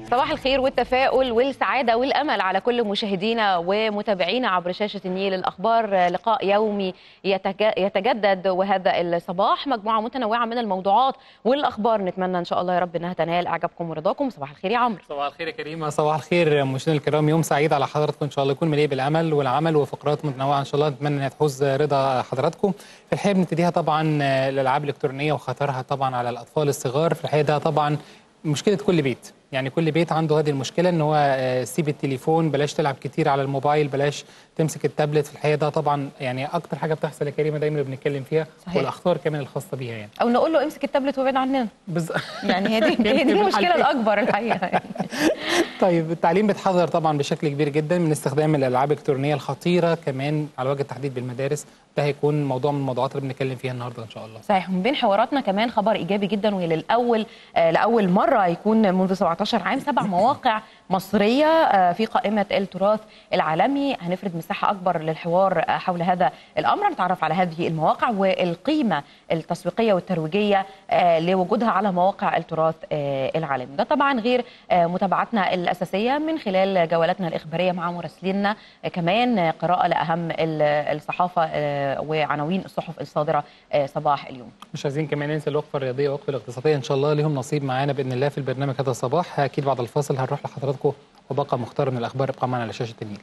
صباح الخير والتفاؤل والسعادة والأمل على كل مشاهدينا ومتابعينا عبر شاشة النيل الأخبار لقاء يومي يتج- يتجدد وهذا الصباح مجموعة متنوعة من الموضوعات والأخبار نتمنى إن شاء الله يا رب إنها تنال إعجابكم ورضاكم صباح الخير يا عمرو صباح الخير يا كريمه صباح الخير مشاهدينا الكرام يوم سعيد على حضراتكم ان شاء الله يكون مليء بالامل والعمل وفقرات متنوعه ان شاء الله نتمنى انها تحوز رضا حضراتكم في الحقيقه بنبتديها طبعا آه، الالعاب الالكترونيه وخطرها طبعا على الاطفال الصغار في الحقيقه ده طبعا مشكله كل بيت يعني كل بيت عنده هذه المشكله ان هو آه، سيب التليفون بلاش تلعب كتير على الموبايل بلاش تمسك التابلت في الحقيقه ده طبعا يعني اكتر حاجه بتحصل يا كريمه دايما اللي بنتكلم فيها صحيح. والاخطار كمان الخاصه بيها يعني أو نقول له امسك التابلت وابعد عننا بز... يعني هي دي هي دي في المشكلة الحالتين. الأكبر الحقيقة طيب التعليم بيتحذر طبعا بشكل كبير جدا من استخدام الالعاب الالكترونيه الخطيره كمان على وجه التحديد بالمدارس ده هيكون موضوع من الموضوعات اللي بنتكلم فيها النهارده ان شاء الله صحيح من بين حواراتنا كمان خبر ايجابي جدا وهي للاول آه لاول مره هيكون منذ 17 عام سبع مواقع مصريه آه في قائمه التراث العالمي هنفرد مساحه اكبر للحوار آه حول هذا الامر نتعرف على هذه المواقع والقيمه التسويقيه والترويجيه آه لوجودها على مواقع التراث آه العالمي ده طبعا غير آه متابعتنا الاساسيه من خلال جولاتنا الاخباريه مع مراسليننا آه كمان آه قراءه لاهم ال- الصحافه آه وعناوين الصحف الصادره آه صباح اليوم مش عايزين كمان ننسى الوقفه الرياضيه والوقفه الاقتصاديه ان شاء الله ليهم نصيب معانا باذن الله في البرنامج هذا الصباح اكيد بعد الفاصل هنروح لحضراتكم وبقى مختار من الاخبار ابقى معنا على شاشه النيل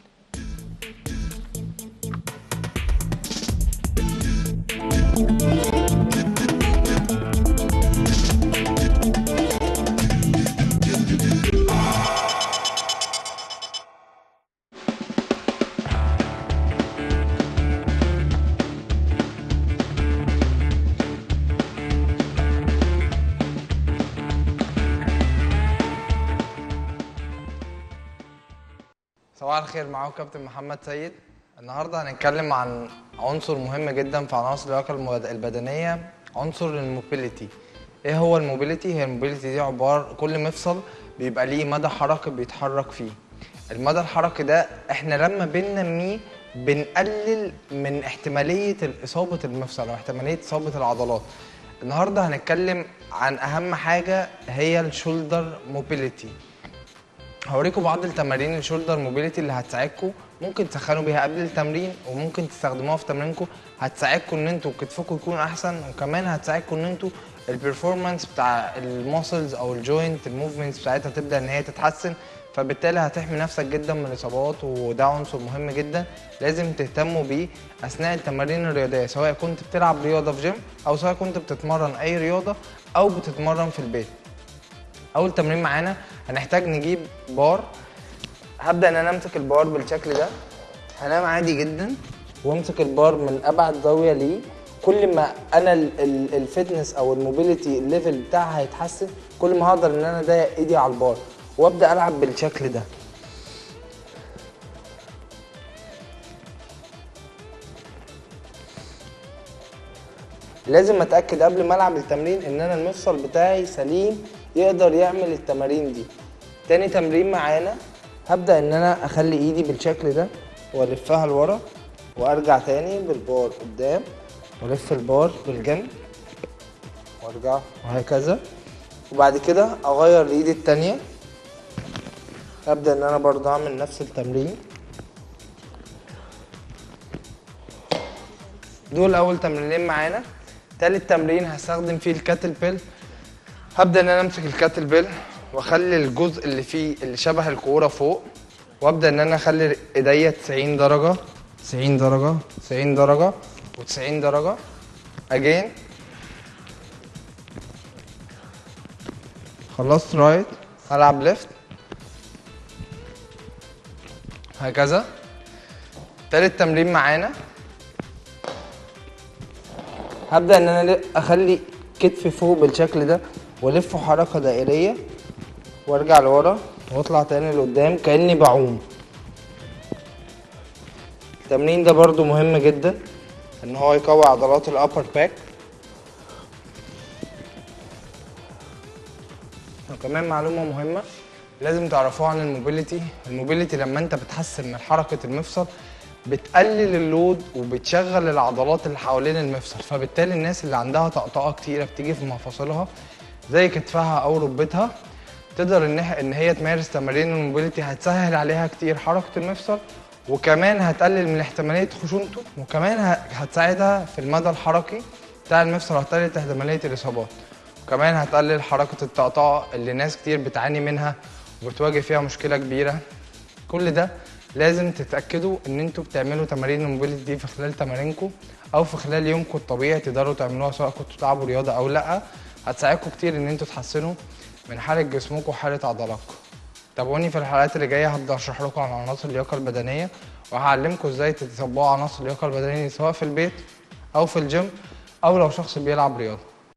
صباح الخير معاكم كابتن محمد سيد النهارده هنتكلم عن عنصر مهم جدا في عناصر اللياقه المد- البدنيه عنصر الموبيليتي ايه هو الموبيليتي هي الموبيليتي دي عباره كل مفصل بيبقى ليه مدى حركي بيتحرك فيه المدى الحركي ده احنا لما بننميه بنقلل من احتماليه اصابه المفصل او احتماليه اصابه العضلات النهارده هنتكلم عن اهم حاجه هي الشولدر موبيليتي هوريكم بعض التمارين الشولدر موبيليتي اللي هتساعدكم ممكن تسخنوا بيها قبل التمرين وممكن تستخدموها في تمرينكم هتساعدكم ان انتوا كتفكم يكون احسن وكمان هتساعدكم ان انتوا البرفورمانس بتاع الماسلز او الجوينت الموفمنتس بتاعتها تبدا ان هي تتحسن فبالتالي هتحمي نفسك جدا من الاصابات وده عنصر مهم جدا لازم تهتموا بيه اثناء التمارين الرياضيه سواء كنت بتلعب رياضه في جيم او سواء كنت بتتمرن اي رياضه او بتتمرن في البيت اول تمرين معانا هنحتاج نجيب بار هبدا ان انا امسك البار بالشكل ده هنام عادي جدا وامسك البار من ابعد زاويه ليه كل ما انا ال- ال- الفتنس او الموبيليتي الليفل بتاعها هيتحسن كل ما هقدر ان انا اضيق ايدي على البار وابدا العب بالشكل ده لازم اتاكد قبل ما العب التمرين ان انا المفصل بتاعي سليم يقدر يعمل التمارين دي تاني تمرين معانا هبدا ان انا اخلي ايدي بالشكل ده والفها لورا وارجع تاني بالبار قدام والف البار بالجنب وارجع وهكذا وبعد كده اغير لايدي التانية ابدا ان انا برضه اعمل نفس التمرين دول اول تمرينين معانا تالت تمرين هستخدم فيه الكاتل بيل هبدا ان انا امسك الكاتل بيل واخلي الجزء اللي فيه اللي شبه الكوره فوق وابدا ان انا اخلي ايديا 90 درجه 90 درجه 90 درجه و90 درجه اجين خلصت رايت هلعب ليفت هكذا تالت تمرين معانا هبدا ان انا اخلي كتفي فوق بالشكل ده والفه حركه دائريه وارجع لورا واطلع تاني لقدام كاني بعوم التمرين ده برضو مهم جدا ان هو يقوي عضلات الابر باك وكمان معلومه مهمه لازم تعرفوها عن الموبيليتي الموبيليتي لما انت بتحسن من حركه المفصل بتقلل اللود وبتشغل العضلات اللي حوالين المفصل فبالتالي الناس اللي عندها طقطقه كتيره بتيجي في مفاصلها زي كتفها او ركبتها تقدر ان ان هي تمارس تمارين الموبيليتي هتسهل عليها كتير حركه المفصل وكمان هتقلل من احتماليه خشونته وكمان ه- هتساعدها في المدى الحركي بتاع المفصل وهتقلل احتماليه الاصابات وكمان هتقلل حركه الطقطقه اللي ناس كتير بتعاني منها وبتواجه فيها مشكله كبيره كل ده لازم تتاكدوا ان انتوا بتعملوا تمارين الموبيليتي دي في خلال تمارينكم او في خلال يومكم الطبيعي تقدروا تعملوها سواء كنتوا بتلعبوا رياضه او لا هتساعدكم كتير ان انتوا تحسنوا من حاله جسمكم وحاله عضلاتكم تابعوني في الحلقات اللي جايه هبدا اشرح لكم عن عناصر اللياقه البدنيه وهعلمكم ازاي تطبقوا عناصر اللياقه البدنيه سواء في البيت او في الجيم او لو شخص بيلعب رياضه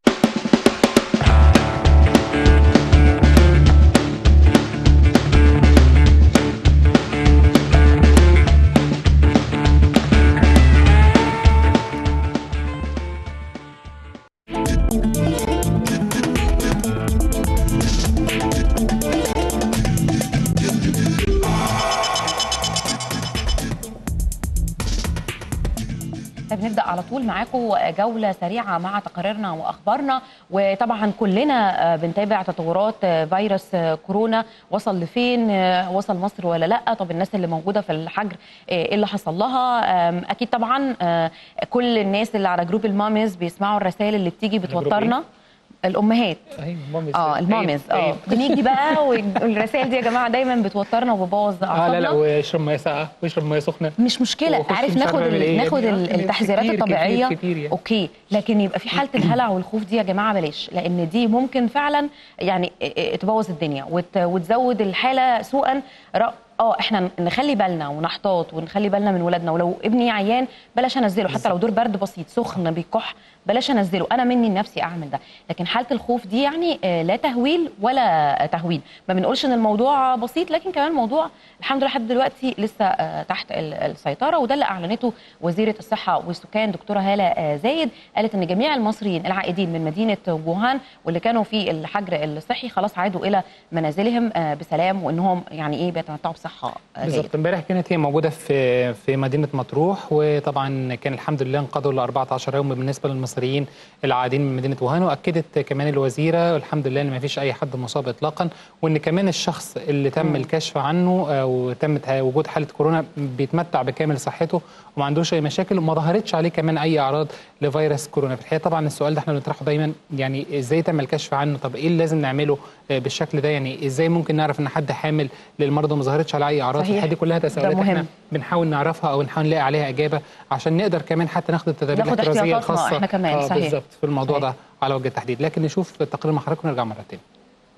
طيب نبدا على طول معاكم جوله سريعه مع تقاريرنا واخبارنا وطبعا كلنا آه، بنتابع تطورات آه، فيروس آه، كورونا وصل لفين آه، وصل مصر ولا لا طب الناس اللي موجوده في الحجر آه، ايه اللي حصل لها آم، اكيد طبعا آه، كل الناس اللي على جروب الماميز بيسمعوا الرسائل اللي بتيجي جروب بتوترنا الامهات ايوه مامز اه الماميز اه بنيجي بقى والرسائل دي يا جماعه دايما بتوترنا وبتبوظ اه لا اعصابنا لا واشرب ميه ساقعه واشرب ميه سخنه مش مشكله وخش عارف مش ناخد عارف أعمل ال- إيه. ناخد يعني ال- التحذيرات كتير- الطبيعيه كتير كتير يعني. اوكي لكن يبقى في حاله الهلع والخوف دي يا جماعه بلاش لان دي ممكن فعلا يعني إيه إيه تبوظ الدنيا وت- وتزود الحاله سوءا ر- اه احنا نخلي بالنا ونحتاط ونخلي بالنا من ولادنا ولو ابني عيان بلاش انزله حتى لو دور برد بسيط سخن بيكح بلاش انزله انا مني لنفسي اعمل ده لكن حاله الخوف دي يعني آه، لا تهويل ولا تهويل ما بنقولش ان الموضوع بسيط لكن كمان الموضوع الحمد لله لحد دلوقتي لسه آه، تحت ال- السيطره وده اللي اعلنته وزيره الصحه والسكان دكتوره هاله آه، زايد قالت ان جميع المصريين العائدين من مدينه ووهان واللي كانوا في الحجر الصحي خلاص عادوا الى منازلهم آه، بسلام وانهم يعني ايه بيتمتعوا بصحه آه، جيده بالظبط امبارح كانت هي موجوده في في مدينه مطروح وطبعا كان الحمد لله انقضوا ل 14 يوم بالنسبه للمصريين العادين من مدينه ووهان واكدت كمان الوزيره الحمد لله ان ما فيش اي حد مصاب اطلاقا وان كمان الشخص اللي تم مم. الكشف عنه آه، وتم ته- وجود حاله كورونا بيتمتع بكامل صحته وما عندوش اي مشاكل وما ظهرتش عليه كمان اي اعراض لفيروس كورونا في الحقيقه طبعا السؤال ده احنا بنطرحه دايما يعني ازاي تم الكشف عنه طب ايه اللي لازم نعمله آه، بالشكل ده يعني ازاي ممكن نعرف ان حد حامل للمرضى وما ظهرتش على اي اعراض صحيح. الحقيقه دي كلها تساؤلات ده مهم. احنا بنحاول نعرفها او نحاول نلاقي عليها اجابه عشان نقدر كمان حتى ناخد التدابير ناخد الاحترازيه احتياطاتنا الخاصه إحنا كمان، آه، صحيح. بالظبط في الموضوع صحيح. ده على وجه التحديد لكن نشوف التقرير مع حضرتك ونرجع مره تاني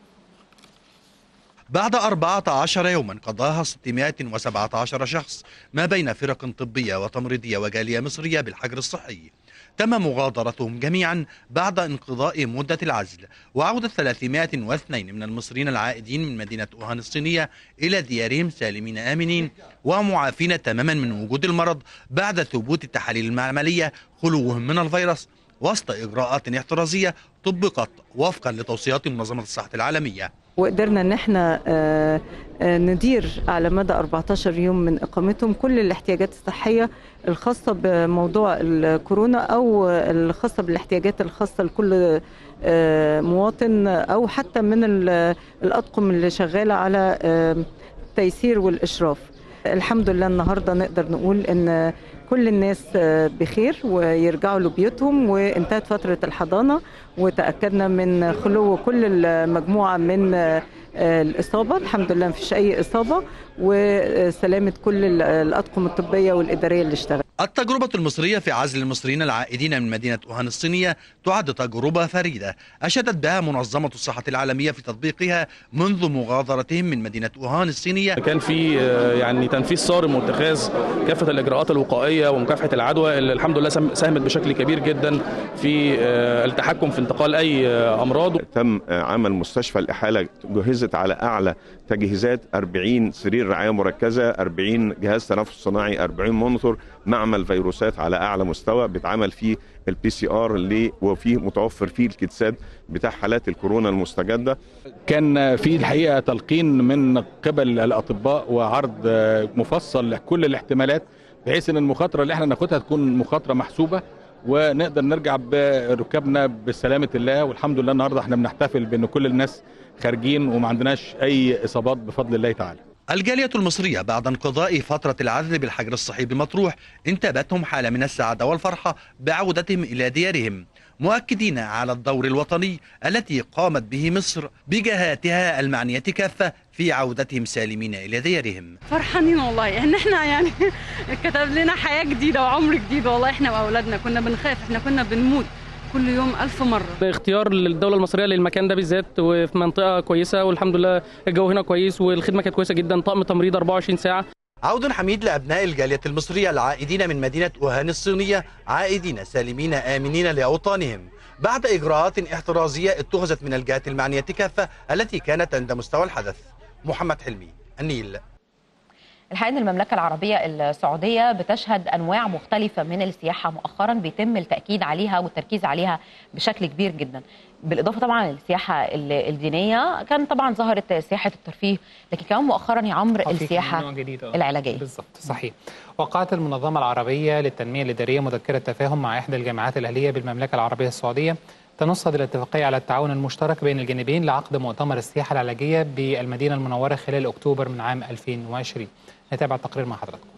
بعد 14 يوما قضاها 617 شخص ما بين فرق طبية وتمريضية وجالية مصرية بالحجر الصحي تم مغادرتهم جميعا بعد انقضاء مدة العزل وعودة 302 من المصريين العائدين من مدينة أوهان الصينية إلى ديارهم سالمين آمنين ومعافين تماما من وجود المرض بعد ثبوت التحاليل المعملية خلوهم من الفيروس وسط إجراءات احترازية طبقت وفقا لتوصيات منظمة الصحة العالمية وقدرنا ان احنا آه، آه، ندير على مدى 14 يوم من اقامتهم كل الاحتياجات الصحيه الخاصه بموضوع الكورونا او الخاصه بالاحتياجات الخاصه لكل آه، مواطن او حتى من ال- الاطقم اللي شغاله على آه، التيسير والاشراف الحمد لله النهارده نقدر نقول ان كل الناس آه، بخير ويرجعوا لبيوتهم وانتهت فتره الحضانه وتاكدنا من خلو كل المجموعه من آه، آه، الاصابه الحمد لله مفيش اي اصابه وسلامه كل ال- الاطقم الطبيه والاداريه اللي اشتغلت التجربة المصرية في عزل المصريين العائدين من مدينة أوهان الصينية تعد تجربة فريدة أشادت بها منظمة الصحة العالمية في تطبيقها منذ مغادرتهم من مدينة أوهان الصينية كان في آه، يعني تنفيذ صارم واتخاذ كافه الاجراءات الوقائيه ومكافحه العدوى اللي الحمد لله ساهم- ساهمت بشكل كبير جدا في آه، التحكم في انتقال اي آه، امراض تم عمل مستشفى الإحالة جهزت على أعلى تجهيزات 40 سرير رعاية مركزة 40 جهاز تنفس صناعي 40 مونيتور معمل فيروسات على أعلى مستوى بيتعمل فيه البي سي ار وفيه متوفر فيه الكيتسات بتاع حالات الكورونا المستجدة كان في الحقيقه تلقين من قبل الاطباء وعرض مفصل لكل الاحتمالات بحيث ان المخاطره اللي احنا ناخدها تكون مخاطره محسوبه ونقدر نرجع بركابنا بسلامه الله والحمد لله النهارده احنا بنحتفل بان كل الناس خارجين وما عندناش اي اصابات بفضل الله تعالى الجالية المصرية بعد انقضاء فترة العزل بالحجر الصحي بمطروح انتابتهم حالة من السعادة والفرحة بعودتهم إلى ديارهم مؤكدين على الدور الوطني التي قامت به مصر بجهاتها المعنية كافة في عودتهم سالمين إلى ديارهم فرحانين والله ان احنا يعني كتب لنا حياه جديده وعمر جديد والله احنا واولادنا كنا بنخاف احنا كنا بنموت كل يوم ألف مرة باختيار الدولة المصرية للمكان ده بالذات وفي منطقة كويسة والحمد لله الجو هنا كويس والخدمة كانت كويسة جدا طقم تمريض 24 ساعة عود حميد لأبناء الجالية المصرية العائدين من مدينة ووهان الصينية عائدين سالمين آمنين لأوطانهم بعد إجراءات احترازية اتخذت من الجهات المعنية كافة التي كانت عند مستوى الحدث محمد حلمي النيل الحقيقه ان المملكه العربيه السعوديه بتشهد انواع مختلفه من السياحه مؤخرا بيتم التاكيد عليها والتركيز عليها بشكل كبير جدا بالاضافه طبعا للسياحه ال- الدينيه كان طبعا ظهرت سياحه الترفيه لكن كمان مؤخرا يا عمرو حقيقي السياحه نوع جديد آه. العلاجيه بالظبط صحيح وقعت المنظمة العربية للتنمية الإدارية مذكرة تفاهم مع إحدى الجامعات الأهلية بالمملكة العربية السعودية تنص الاتفاقية على التعاون المشترك بين الجانبين لعقد مؤتمر السياحة العلاجية بالمدينة المنورة خلال أكتوبر من عام 2020 نتابع التقرير مع حضراتكم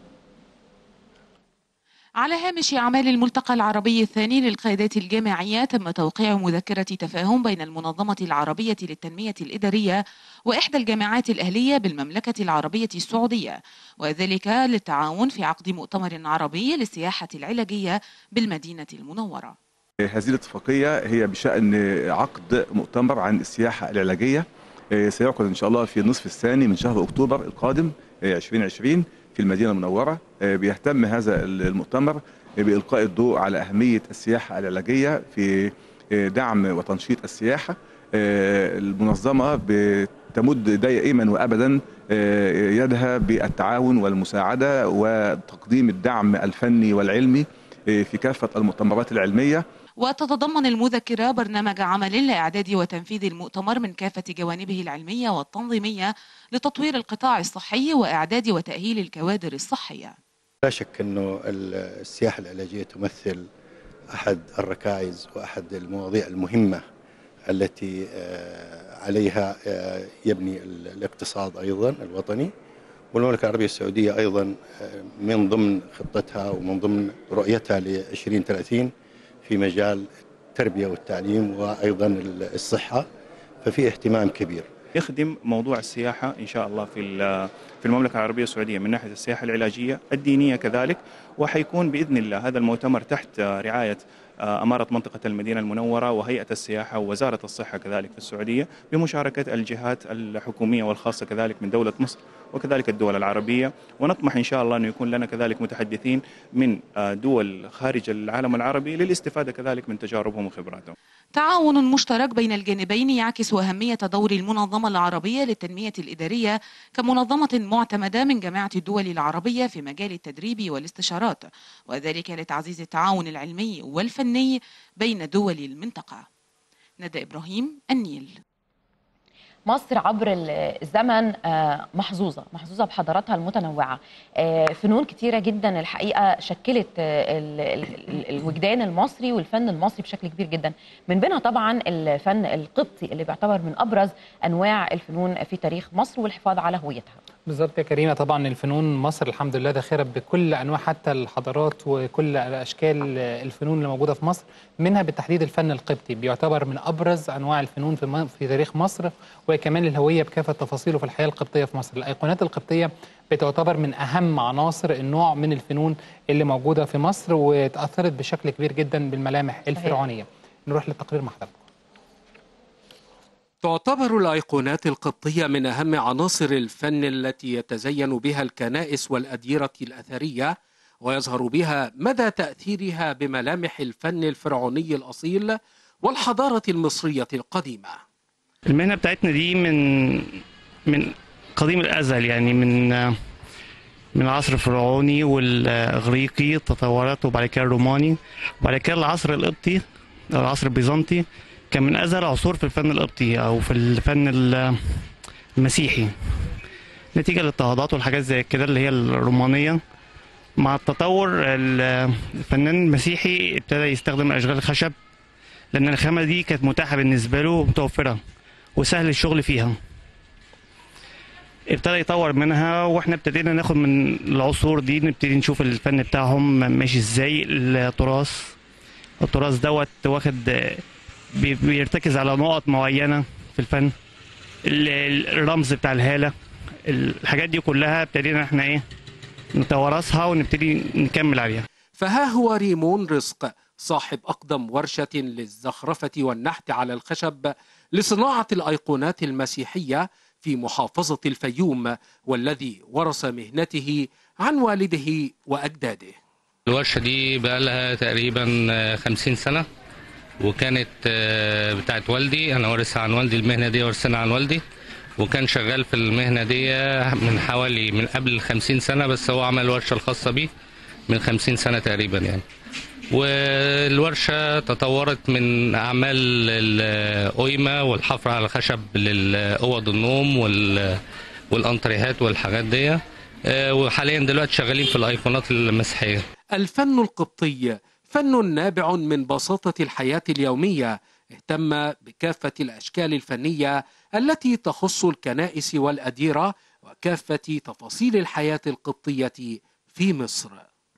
على هامش أعمال الملتقى العربي الثاني للقيادات الجامعية تم توقيع مذكرة تفاهم بين المنظمة العربية للتنمية الإدارية وإحدى الجامعات الأهلية بالمملكة العربية السعودية وذلك للتعاون في عقد مؤتمر عربي للسياحة العلاجية بالمدينة المنورة هذه الاتفاقية هي بشأن عقد مؤتمر عن السياحة العلاجية آه، سيعقد إن شاء الله في النصف الثاني من شهر أكتوبر القادم آه، 2020 في المدينة المنورة آه، بيهتم هذا المؤتمر بإلقاء الضوء على أهمية السياحة العلاجية في آه، دعم وتنشيط السياحة آه، المنظمة بتمد دائما وأبدا آه، يدها بالتعاون والمساعدة وتقديم الدعم الفني والعلمي آه، في كافة المؤتمرات العلمية وتتضمن المذكرة برنامج عمل لإعداد وتنفيذ المؤتمر من كافة جوانبه العلمية والتنظيمية لتطوير القطاع الصحي وإعداد وتأهيل الكوادر الصحية لا شك انه السياحه العلاجيه تمثل احد الركائز واحد المواضيع المهمه التي آه، عليها آه، يبني ال- الاقتصاد ايضا الوطني والمملكه العربيه السعوديه ايضا آه، من ضمن خطتها ومن ضمن رؤيتها ل 2030 في مجال التربيه والتعليم وايضا ال- الصحه ففي اهتمام كبير يخدم موضوع السياحة إن شاء الله في ال- في المملكة العربية السعودية من ناحية السياحة العلاجية الدينية كذلك وحيكون بإذن الله هذا المؤتمر تحت رعاية آه، أمارة منطقة المدينة المنورة وهيئة السياحة ووزارة الصحة كذلك في السعودية بمشاركة الجهات الحكومية والخاصة كذلك من دولة مصر وكذلك الدول العربية ونطمح إن شاء الله أن يكون لنا كذلك متحدثين من آه، دول خارج العالم العربي للاستفادة كذلك من تجاربهم وخبراتهم تعاون مشترك بين الجانبين يعكس أهمية دور المنظمة العربية للتنمية الإدارية كمنظمة معتمدة من جامعة الدول العربية في مجال التدريب والاستشارات وذلك لتعزيز التعاون العلمي والفني بين دول المنطقة ندى إبراهيم النيل مصر عبر ال- الزمن آه، محظوظه محظوظه بحضاراتها المتنوعه آه، فنون كتيره جدا الحقيقه شكلت آه، ال- ال- ال- الوجدان المصري والفن المصري بشكل كبير جدا من بينها طبعا الفن القبطي اللي بيعتبر من ابرز انواع الفنون في تاريخ مصر والحفاظ على هويتها بالظبط يا كريمه طبعا الفنون مصر الحمد لله ذاخره بكل انواع حتى الحضارات وكل اشكال الفنون اللي موجوده في مصر منها بالتحديد الفن القبطي بيعتبر من ابرز انواع الفنون في م- في تاريخ مصر وكمان الهويه بكافه تفاصيله في الحياه القبطيه في مصر الايقونات القبطيه بتعتبر من اهم عناصر النوع من الفنون اللي موجوده في مصر وتاثرت بشكل كبير جدا بالملامح الفرعونيه نروح للتقرير مع حضرتك تعتبر الأيقونات القبطية من أهم عناصر الفن التي يتزين بها الكنائس والأديرة الأثرية ويظهر بها مدى تأثيرها بملامح الفن الفرعوني الأصيل والحضارة المصرية القديمة المهنة بتاعتنا دي من من قديم الأزل يعني من من العصر الفرعوني والإغريقي تطورت وبعد كده الروماني وبعد كده العصر القبطي أو العصر البيزنطي كان من أزهر عصور في الفن القبطي أو في الفن ال- المسيحي نتيجة للاضطهادات والحاجات زي كده اللي هي الرومانية مع التطور ال- الفنان المسيحي ابتدى يستخدم اشغال الخشب لان الخامه دي كانت متاحه بالنسبه له ومتوفره وسهل الشغل فيها ابتدى يطور منها واحنا ابتدينا ناخد من العصور دي نبتدي نشوف الفن بتاعهم ماشي ازاي التراث التراث دوت واخد بي- بيرتكز على نقط معينه في الفن ال- ال- الرمز بتاع الهاله الحاجات دي كلها ابتدينا احنا ايه نتوارثها ونبتدي نكمل عليها فها هو ريمون رزق صاحب أقدم ورشة للزخرفة والنحت على الخشب لصناعة الأيقونات المسيحية في محافظة الفيوم والذي ورث مهنته عن والده وأجداده الورشة دي بقى لها تقريبا آه، خمسين سنة وكانت آه، بتاعت والدي أنا وارثها عن والدي المهنة دي ورثنا عن والدي وكان شغال في المهنة دي من حوالي من قبل خمسين سنة بس هو عمل الورشة الخاصة بيه من خمسين سنة تقريبا يعني والورشة تطورت من أعمال القويمة والحفر على الخشب للأوض النوم وال- والأنتريهات والحاجات دي آه، وحاليا دلوقتي شغالين في الأيقونات المسيحية الفن القبطي فن نابع من بساطة الحياة اليومية اهتم بكافة الأشكال الفنية التي تخص الكنائس والأديرة وكافة تفاصيل الحياة القبطية في مصر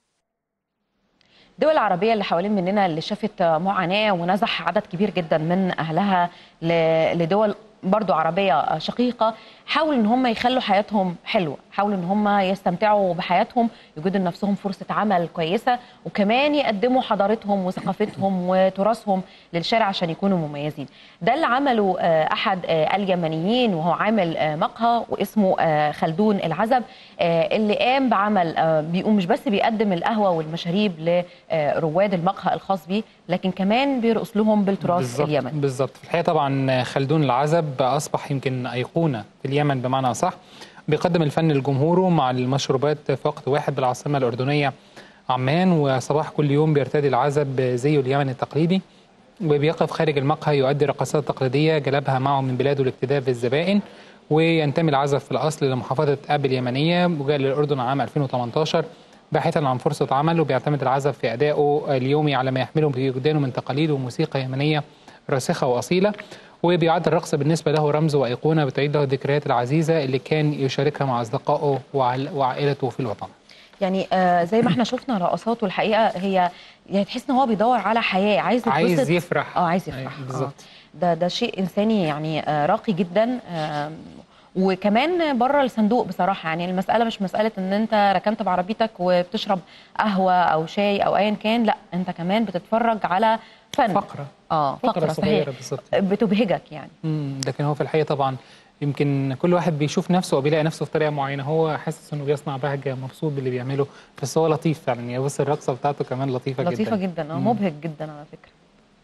الدول العربية اللي حوالين مننا اللي شافت معاناة ونزح عدد كبير جدا من أهلها ل- لدول برضو عربية شقيقة حاولوا ان هم يخلوا حياتهم حلوة حاولوا ان هم يستمتعوا بحياتهم يوجدوا لنفسهم فرصة عمل كويسة وكمان يقدموا حضارتهم وثقافتهم وتراثهم للشارع عشان يكونوا مميزين ده اللي عمله آه، أحد آه، اليمنيين وهو عامل آه، مقهى واسمه آه، خلدون العزب آه، اللي قام بعمل آه، بيقوم مش بس بيقدم القهوة والمشاريب لرواد المقهى الخاص بيه لكن كمان بيرقص لهم بالتراث بالظبط اليمني بالظبط في الحقيقه طبعا خلدون العزب اصبح يمكن ايقونه في اليمن بمعنى اصح بيقدم الفن لجمهوره مع المشروبات في وقت واحد بالعاصمه الاردنيه عمان وصباح كل يوم بيرتدي العزب زيه اليمني التقليدي وبيقف خارج المقهى يؤدي رقصات تقليديه جلبها معه من بلاده لاكتداء بالزبائن وينتمي العزب في الاصل لمحافظه اب اليمنيه وجاء للاردن عام 2018 باحثا عن فرصه عمل وبيعتمد العزب في ادائه اليومي على ما يحمله في وجدانه من تقاليد وموسيقى يمنيه راسخه واصيله وبيعد الرقص بالنسبه له رمز وايقونه بتعيد له الذكريات العزيزه اللي كان يشاركها مع اصدقائه وعل- وعائلته في الوطن. يعني آه زي ما احنا شفنا رقصات والحقيقه هي يعني تحس ان هو بيدور على حياه عايز عايز يتبسط. يفرح. اه عايز يفرح أيوة، بالظبط. آه. ده ده شيء انساني يعني آه راقي جدا آه وكمان بره الصندوق بصراحه يعني المساله مش مساله ان انت ركنت بعربيتك وبتشرب قهوه او شاي او ايا كان لا انت كمان بتتفرج على فن فقره اه فقرة فقره صغيرة صحيح بالظبط. بتبهجك يعني مم، لكن هو في الحقيقه طبعا يمكن كل واحد بيشوف نفسه وبيلاقي نفسه في طريقه معينه هو حاسس انه بيصنع بهجه مبسوط باللي بيعمله بس هو لطيف فعلا يعني بص الرقصه بتاعته كمان لطيفه, لطيفه جدا جدا اه مم. مبهج جدا على فكره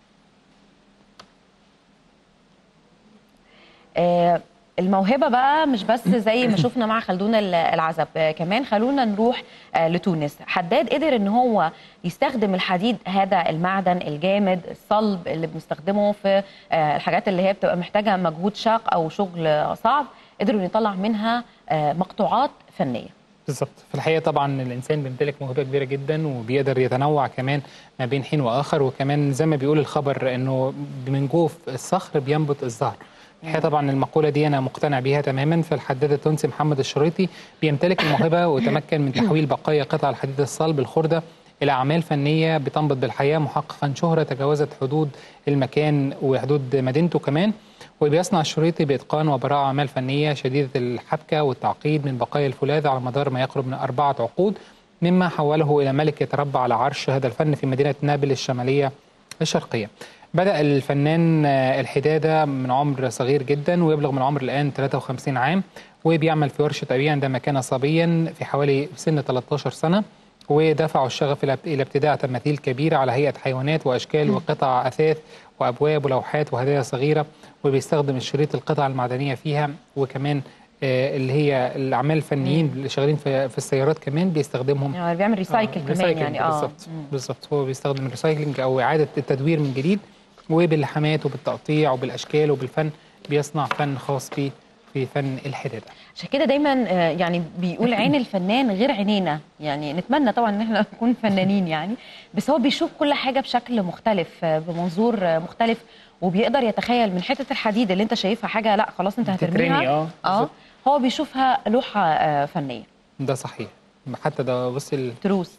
آه، الموهبه بقى مش بس زي ما شفنا مع خلدون ال- العزب آه، كمان خلونا نروح آه، لتونس حداد قدر ان هو يستخدم الحديد هذا المعدن الجامد الصلب اللي بنستخدمه في آه، الحاجات اللي هي بتبقى محتاجه مجهود شاق او شغل آه، صعب قدر انه يطلع منها آه، مقطوعات فنيه بالظبط في الحقيقه طبعا الانسان بيمتلك موهبه كبيره جدا وبيقدر يتنوع كمان ما بين حين واخر وكمان زي ما بيقول الخبر انه من جوف الصخر بينبت الزهر الحقيقه طبعا المقوله دي انا مقتنع بيها تماما فالحداد التونسي محمد الشريطي بيمتلك الموهبه وتمكن من تحويل بقايا قطع الحديد الصلب الخرده الى اعمال فنيه بتنبت بالحياه محققا شهره تجاوزت حدود المكان وحدود مدينته كمان وبيصنع الشريطي بإتقان وبراعة أعمال فنية شديدة الحبكة والتعقيد من بقايا الفولاذ على مدار ما يقرب من أربعة عقود مما حوله إلى ملك يتربع على عرش هذا الفن في مدينة نابل الشمالية الشرقية بدأ الفنان آه، الحدادة من عمر صغير جدا ويبلغ من عمر الآن 53 عام وبيعمل في ورشة أبيه عندما كان صبيا في حوالي سن 13 سنة ودفعوا الشغف إلى إلى ابتداع تماثيل كبيرة على هيئة حيوانات وأشكال وقطع أثاث وأبواب ولوحات وهدايا صغيرة وبيستخدم الشريط القطع المعدنية فيها وكمان آه، اللي هي الأعمال الفنيين اللي شغالين في, في السيارات كمان بيستخدمهم يعني بيعمل ريسايكل كمان ريسايكلينج يعني اه بالظبط بالظبط هو بيستخدم الريسايكلينج او اعاده التدوير من جديد وباللحامات وبالتقطيع وبالاشكال وبالفن بيصنع فن خاص بيه في فن الحداده عشان كده دايما آه، يعني بيقول عين الفنان غير عينينا يعني نتمنى طبعا ان احنا نكون فنانين يعني بس هو بيشوف كل حاجه بشكل مختلف آه، بمنظور آه، مختلف وبيقدر يتخيل من حته الحديد اللي انت شايفها حاجه لا خلاص انت بتترمي، هترميها اه، اه بالظبط. هو بيشوفها لوحه آه، فنيه ده صحيح حتى ده بص ال... تروس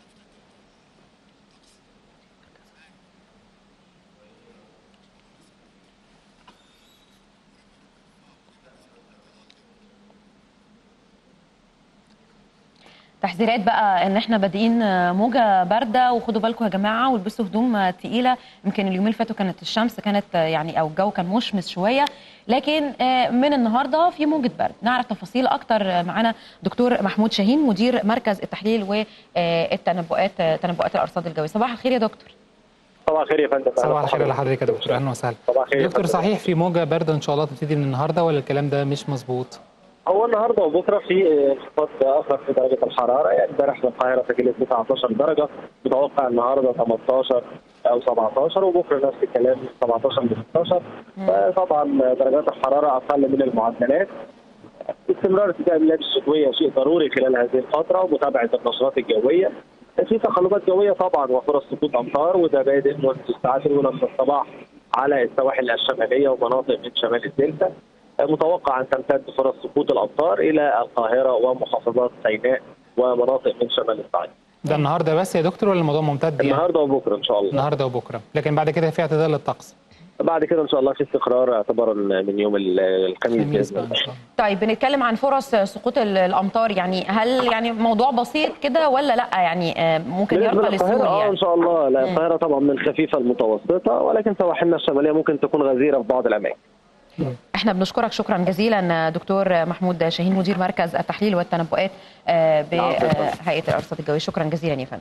تحذيرات بقى ان احنا بادئين موجه بارده وخدوا بالكم يا جماعه والبسوا هدوم تقيله يمكن اليومين اللي فاتوا كانت الشمس كانت يعني او الجو كان مشمس شويه لكن آه، من النهارده في موجه برد نعرف تفاصيل اكتر معانا دكتور محمود شاهين مدير مركز التحليل والتنبؤات تنبؤات الارصاد الجويه صباح الخير يا دكتور صباح الخير يا فندم صباح الخير لحضرتك يا دكتور اهلا وسهلا صباح الخير يا دكتور فندم. صحيح في موجه بارده ان شاء الله تبتدي من النهارده ولا الكلام ده مش مظبوط هو النهارده وبكره في انخفاض اخر في درجه الحراره يعني امبارح في القاهره سجلت 19 درجه متوقع النهارده 18 او 17 وبكره نفس الكلام 17 ل 16 فطبعا درجات الحراره اقل من المعدلات استمرار ارتداء الملابس الشتويه شيء ضروري خلال هذه الفتره ومتابعه النشرات الجويه في تقلبات جويه طبعا وفرص سقوط امطار وده بادئ منذ الساعات الاولى من الصباح على السواحل الشماليه ومناطق من شمال الدلتا متوقع ان تمتد فرص سقوط الامطار الى القاهره ومحافظات سيناء ومناطق من شمال الصعيد. ده النهارده بس يا دكتور ولا الموضوع ممتد يعني النهارده وبكره ان شاء الله. النهارده وبكره لكن بعد كده في اعتدال للطقس بعد كده ان شاء الله في استقرار اعتبارا من يوم ال- الخميس باذن الله. طيب بنتكلم عن فرص سقوط ال- الامطار يعني هل يعني موضوع بسيط كده ولا لا يعني آه، ممكن بالنسبه يرقى للقاهره للسهول اه يعني ان شاء الله لا مم. القاهره طبعا من الخفيفه المتوسطه ولكن سواحلنا الشماليه ممكن تكون غزيره في بعض الاماكن. احنا بنشكرك شكرا جزيلا دكتور محمود شاهين مدير مركز التحليل والتنبؤات آه، بهيئه الارصاد الجويه شكرا جزيلا يا فندم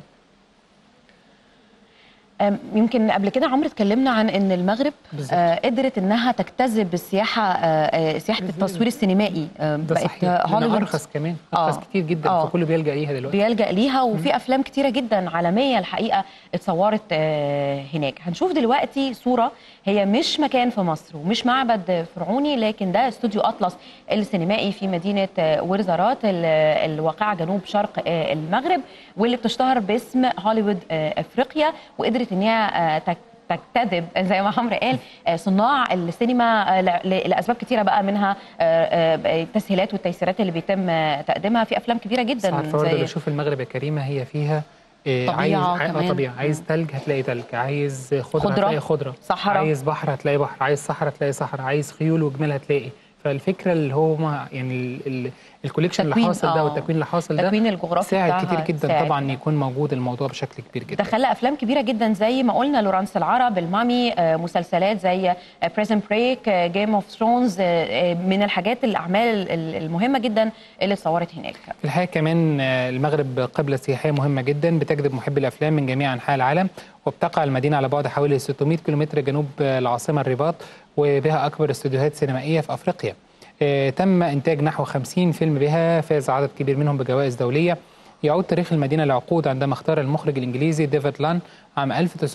أم، يمكن قبل كده عمرو اتكلمنا عن ان المغرب بالظبط. آه قدرت انها تجتذب السياحه آه آه، سياحه التصوير السينمائي آه ده بقت صحيح آه، لأنها هوليوود ارخص كمان ارخص آه. كتير جدا آه. فكله بيلجا ليها دلوقتي بيلجأ ليها وفي افلام كتيره جدا عالميه الحقيقه اتصورت آه، هناك هنشوف دلوقتي صوره هي مش مكان في مصر ومش معبد فرعوني لكن ده استوديو اطلس السينمائي في مدينه آه، ورزارات ال- الواقعه جنوب شرق آه، المغرب واللي بتشتهر باسم هوليوود آه، افريقيا وقدرت ان هي آه، تك- تجتذب زي ما عمرو قال آه، صناع السينما آه، ل- ل- لاسباب كتيره بقى منها آه، آه، التسهيلات والتيسيرات اللي بيتم آه، تقديمها في افلام كبيره جدا عارفه برضه زي بشوف المغرب يا كريمه هي فيها إيه، طبيعة عايز كمان. اه طبيعه عايز ثلج هتلاقي ثلج عايز خضره, خضرة، هتلاقي خضره صحراء. عايز بحر هتلاقي بحر عايز صحراء هتلاقي صحراء عايز خيول وجمال هتلاقي فالفكره اللي هو ما يعني ال- ال- الكوليكشن اللي تكوين، حاصل ده آه. والتكوين اللي حاصل ده التكوين الجغرافي ساعد بتاعها كتير جدا ساعد. طبعا يكون موجود الموضوع بشكل كبير جدا ده خلى افلام كبيره جدا زي ما قلنا لورانس العرب المامي آه، مسلسلات زي بريزن بريك جيم اوف ثرونز من الحاجات الاعمال ال- المهمه جدا اللي اتصورت هناك في الحقيقه كمان آه، المغرب قبله سياحيه مهمه جدا بتجذب محبي الافلام من جميع انحاء العالم وبتقع المدينه على بعد حوالي 600 كيلومتر جنوب آه، العاصمه الرباط وبها اكبر استوديوهات سينمائيه في افريقيا. آه، تم انتاج نحو 50 فيلم بها فاز عدد كبير منهم بجوائز دوليه. يعود تاريخ المدينه لعقود عندما اختار المخرج الانجليزي ديفيد لان عام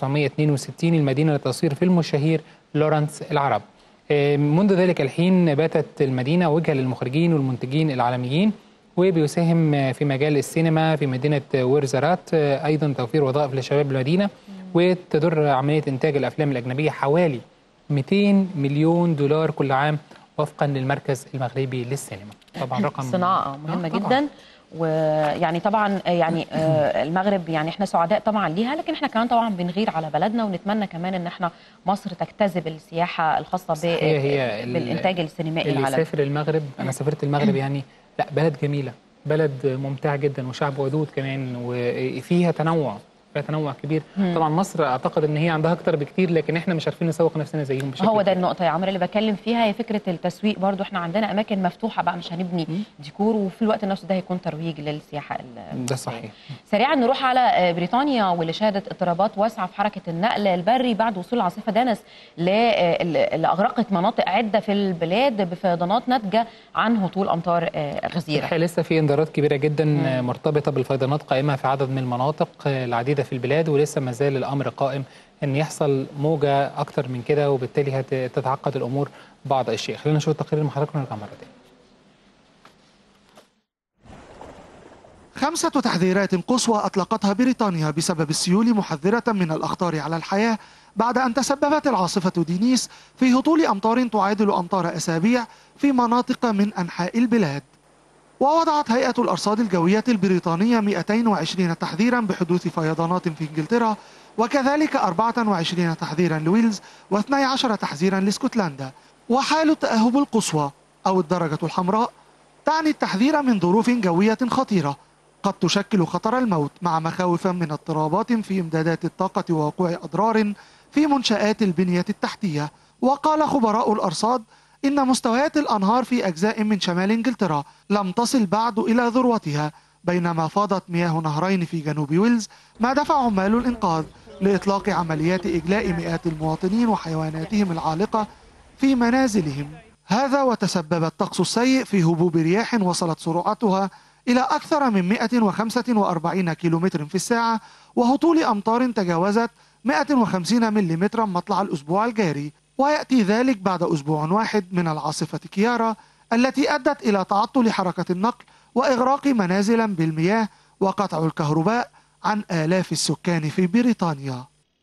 1962 المدينه لتصوير فيلمه الشهير لورانس العرب. آه، منذ ذلك الحين باتت المدينه وجهه للمخرجين والمنتجين العالميين وبيساهم في مجال السينما في مدينة ورزارات أيضا توفير وظائف لشباب المدينة وتدر عملية إنتاج الأفلام الأجنبية حوالي 200 مليون دولار كل عام وفقا للمركز المغربي للسينما طبعا رقم صناعه مهمه آه، طبعاً. جدا ويعني طبعا يعني آه، المغرب يعني احنا سعداء طبعا ليها لكن احنا كمان طبعا بنغير على بلدنا ونتمنى كمان ان احنا مصر تجتذب السياحه الخاصه ب- هي هي ال- بالانتاج السينمائي اللي العالمي يسافر المغرب أنا سافرت المغرب يعني لا بلد جميلة بلد ممتع جدا وشعب ودود كمان وفيها تنوع فيها تنوع كبير مم. طبعا مصر اعتقد ان هي عندها اكتر بكتير لكن احنا مش عارفين نسوق نفسنا زيهم بشكل هو ده النقطة يا عمرو اللي بتكلم فيها هي فكرة التسويق برضو احنا عندنا أماكن مفتوحة بقى مش هنبني ديكور وفي الوقت نفسه ده هيكون ترويج للسياحة ال- ده صحيح سريعا نروح على آه، بريطانيا واللي شهدت اضطرابات واسعة في حركة النقل البري بعد وصول العاصفة دانس ل- آه، اللي أغرقت مناطق عدة في البلاد بفيضانات ناتجة عن هطول أمطار آه، غزيرة الحقيقه لسه في انذارات كبيره جدا مرتبطه بالفيضانات قائمه في عدد من المناطق العديده في البلاد ولسه ما زال الامر قائم ان يحصل موجه اكتر من كده وبالتالي هت- تتعقد الامور بعض الشيء خلينا نشوف التقرير مع حضراتكم ونرجع مره تاني خمسة تحذيرات قصوى أطلقتها بريطانيا بسبب السيول محذرة من الأخطار على الحياة بعد أن تسببت العاصفة دينيس في هطول أمطار تعادل أمطار أسابيع في مناطق من أنحاء البلاد ووضعت هيئة الأرصاد الجوية البريطانية 220 تحذيرا بحدوث فيضانات في إنجلترا وكذلك 24 تحذيرا لويلز و12 تحذيرا لاسكتلندا وحال التأهب القصوى أو الدرجة الحمراء تعني التحذير من ظروف جوية خطيرة قد تشكل خطر الموت مع مخاوف من اضطرابات في إمدادات الطاقة ووقوع أضرار في منشآت البنية التحتية وقال خبراء الأرصاد إن مستويات الأنهار في أجزاء من شمال إنجلترا لم تصل بعد إلى ذروتها بينما فاضت مياه نهرين في جنوب ويلز ما دفع عمال الإنقاذ لإطلاق عمليات إجلاء مئات المواطنين وحيواناتهم العالقة في منازلهم هذا وتسبب الطقس السيء في هبوب رياح وصلت سرعتها إلى أكثر من 145 كيلومتر في الساعة وهطول أمطار تجاوزت 150 ملم مطلع الأسبوع الجاري ويأتي ذلك بعد أسبوع واحد من العاصفة كيارا التي أدت إلى تعطل حركة النقل وإغراق منازلا بالمياه وقطع الكهرباء عن آلاف السكان في بريطانيا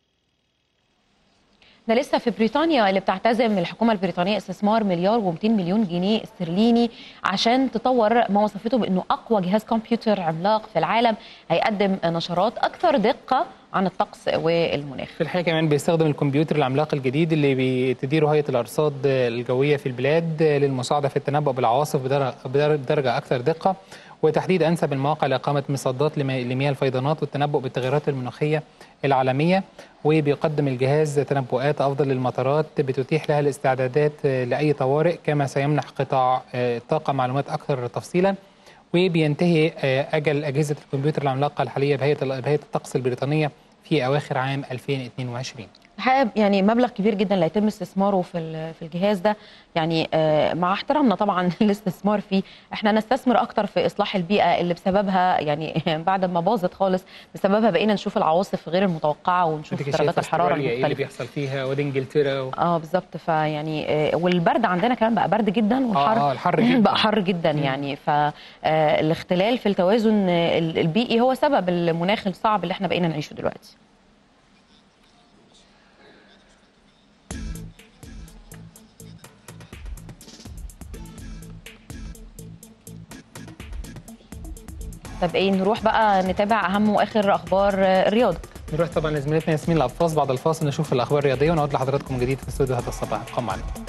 ده لسه في بريطانيا اللي بتعتزم الحكومه البريطانيه استثمار مليار و200 مليون جنيه استرليني عشان تطور ما وصفته بانه اقوى جهاز كمبيوتر عملاق في العالم هيقدم نشرات اكثر دقه عن الطقس والمناخ في الحقيقه كمان بيستخدم الكمبيوتر العملاق الجديد اللي بتديره هيئه الارصاد الجويه في البلاد للمساعده في التنبؤ بالعواصف بدر- بدر- بدرجه اكثر دقه وتحديد انسب المواقع لاقامه مصدات لمي- لمياه الفيضانات والتنبؤ بالتغيرات المناخيه العالميه وبيقدم الجهاز تنبؤات افضل للمطارات بتتيح لها الاستعدادات لاي طوارئ كما سيمنح قطاع الطاقه معلومات اكثر تفصيلا وبينتهي اجل اجهزه الكمبيوتر العملاقه الحاليه بهيئه بهيئه الطقس البريطانيه في اواخر عام 2022 الحقيقه يعني مبلغ كبير جدا اللي هيتم استثماره في ال- في الجهاز ده يعني آه، مع احترامنا طبعا الاستثمار فيه احنا نستثمر اكتر في اصلاح البيئه اللي بسببها يعني بعد ما باظت خالص بسببها بقينا نشوف العواصف غير المتوقعه ونشوف انت درجات شايفه الحراره استراليا ايه اللي المختلفه بيحصل فيها وادي انجلترا و... اه بالظبط فيعني آه، والبرد عندنا كمان بقى برد جدا والحر آه، الحر جداً. بقى حر جدا يعني فالاختلال في التوازن آه، البيئي هو سبب المناخ الصعب اللي احنا بقينا نعيشه دلوقتي طب ايه نروح بقى نتابع اهم واخر اخبار آه، الرياضه نروح طبعا لزميلتنا ياسمين القفاص بعد الفاصل نشوف الاخبار الرياضيه ونعود لحضراتكم من جديد في استوديو هذا الصباح ابقوا معنا